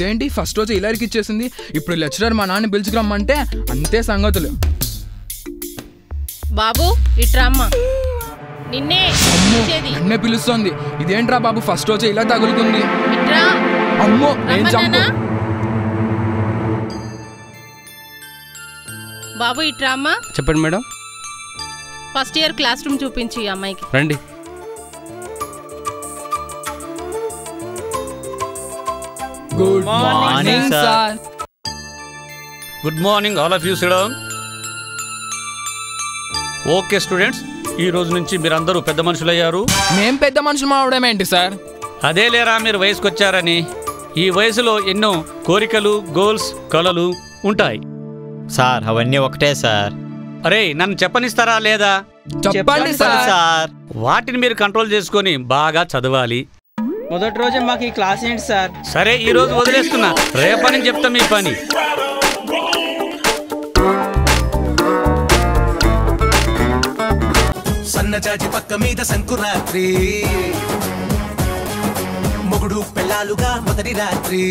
ఇదేంటి ఫస్ట్ రోజు ఇలారికి ఇచ్చేసింది ఇప్పుడు లెక్చరర్ మా నాన్న పిలుచుకురమ్మంటే అంతే సంగతులు బాబు ఇట్రామ్మ నిన్నే ఇచ్చేది నన్నే పిలుస్తోంది ఇదేంట్రా బాబు ఫస్ట్ రోజు ఇలా తగులుకుంది ఇట్రా అమ్మో నేను చంపు రమ్మన్నానా బాబు ఇట్రామ్మ చెప్పండి madam first year class room చూపించు ఈ అమ్మాయికి రండి good Morning, morning sir. Sir good morning all of you sit down okay students ఈ రోజు నుంచి మీరందరూ పెద్ద మనుషులయ్యారు మేం పెద్ద మనుషులు అవడమేంటి సార్ అదే లేరా మీరు వయసుకు వచ్చారని ఈ వయసులో ఎన్నో కోరికలు గోల్స్ కలలు ఉంటాయి సార్ అవన్నీ ఒకటే సార్ అరే నన్ను చెప్పనిస్తారా లేదా చెప్పండి సార్ సార్ వాటిని మీరు కంట్రోల్ చేసుకొని బాగా చదవాలి మొదటి రోజే మాకు ఈ క్లాస్ ఏంటి సార్ సరే ఈ రోజు వదిలేస్తున్నా రేపని చెప్తా మీ పని సన్నజాజి పక్క మీద సంకురాత్రి మొగుడు పెళ్ళాలుగా మొదటి రాత్రి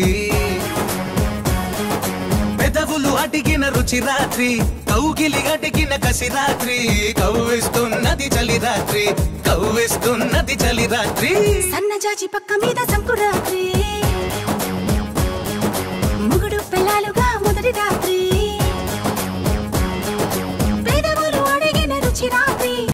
పెదవులు అడిగిన రుచి రాత్రి కౌగిలి అడిగిన కసి రాత్రి కవ్విస్తున్నది చలి రాత్రి కవ్విస్తున్నది చలి రాత్రి సన్నజాజి పక్క మీద సంకురాత్రి